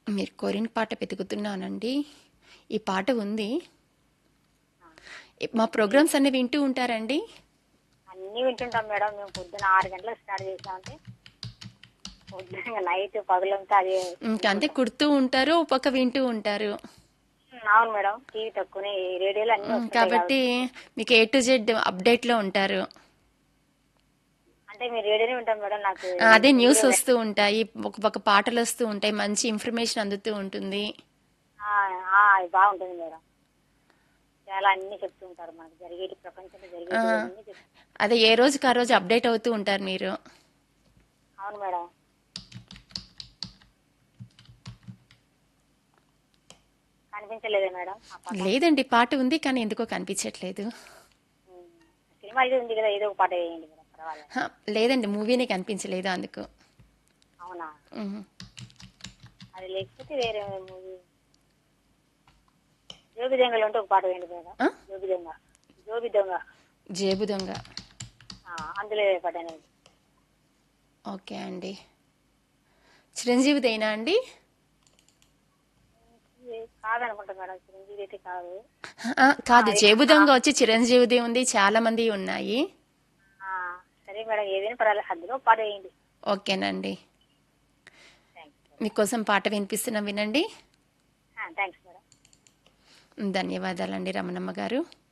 మీరు కోరిన పాట వెతుకుతున్నానండి ఈ పాట ఉంది మా ప్రోగ్రామ్స్ అన్ని వింటూ ఉంటారండి అన్నీ వింటుంటాం మేడం మేము పొద్దున ఆరు గంటలకు స్టార్ట్ చేసామంటే పొద్దున నైట్ పగులంతా అది ఇంకా అంతే కుడుతూ ఉంటారు ఒక పక్క వింటూ ఉంటారు ఉమ్, అవును మేడం టీవీ తక్కువనే ఈ రేడియోలో అన్ని ఉమ్, వస్తుంటాయి కాబట్టి మీకు ఏ టు జెడ్ అప్డేట్లో ఉంటారు అంటే మీరు రేడియోనే వింటాం మేడం నాకు ఆ, అదే న్యూస్ వస్తూ ఉంటాయి ఒక పక్క పాటలు వస్తూ ఉంటాయి మంచి ఇన్ఫర్మేషన్ అందుతూ ఉంటుంది ఆ, ఆ, అది బాగుంటుంది మేడం చాలా అన్ని చెప్తూ ఉంటారు మనకు జరిగేటి ప్రపంచంలో జరిగేటి అన్ని చెప్తూ అదే ఏ రోజుకి ఆ రోజు అప్డేట్ అవుతూ ఉంటారు మీరు అవును మేడం కనిపించలేదే మేడం ఆ పాట లేదండి పాట ఉంది కానీ ఎందుకో కనిపించట్లేదు ఉమ్, సినిమా ఇది ఉంది కదా ఏదో ఒక పాట వేయండి మేడం పర్వాలేదు హ, లేదండి మూవీనే కనిపించలేదు అందుకు అవునా ఉహు. అది లేకపోతే వేరే మూవీ జోబి దొంగలు ఉంటే ఒక పాట వేయండి మేడం ఆ? జోబి దొంగ జోబి దొంగ జేబు దొంగ ఆ, అందులో ఏ పాట అనేది ఓకే అండి చిరంజీవిదైనా అండి ఇది కాదనుకుంటా మేడం చిరంజీవి అయితే కాదు ఆ, కాదు జేబు దొంగ వచ్చి చిరంజీవిది ఉంది చాలా మంది ఉన్నాయి ఆ, సరే మేడం ఏదైనా పర్వాలేదు అందులో ఒక పాట వేయండి ఓకేనండి థ్యాంక్స్ మీకోసం పాట వినిపిస్తున్నాం వినండి థ్యాంక్స్ మేడం ధన్యవాదాలండి రమణమ్మ గారు